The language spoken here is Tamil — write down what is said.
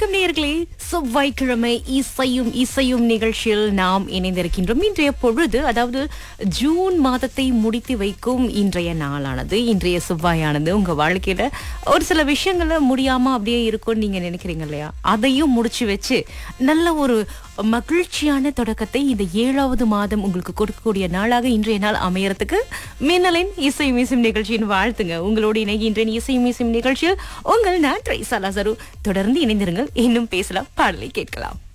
வணக்கம் நேயர்களே செவ்வாய்க்கிழமை இசையும் இசையும் நிகழ்ச்சியில் நாம் இணைந்திருக்கின்றோம் இன்றைய பொழுது அதாவது ஜூன் மாதத்தை முடித்து வைக்கும் இன்றைய நாளானது இன்றைய செவ்வாயானது உங்க வாழ்க்கையில ஒரு சில விஷயங்கள முடியாம அப்படியே இருக்கும்னு நீங்க நினைக்கிறீங்க இல்லையா அதையும் முடிச்சு வச்சு நல்ல ஒரு மகிழ்ச்சியான தொடக்கத்தை இந்த ஏழாவது மாதம் உங்களுக்கு கொடுக்கக்கூடிய நாளாக இன்றைய நாள் அமையறதுக்கு மின்னலின் இசை மீசும் நிகழ்ச்சியின் வாழ்த்துங்க உங்களோடு இணைகின்றேன் இசை மீசும் நிகழ்ச்சியில் உங்கள் நான் ட்ரைசா லசரு தொடர்ந்து இணைந்திருங்கள் இன்னும் பேசலாம் பாடலை கேட்கலாம்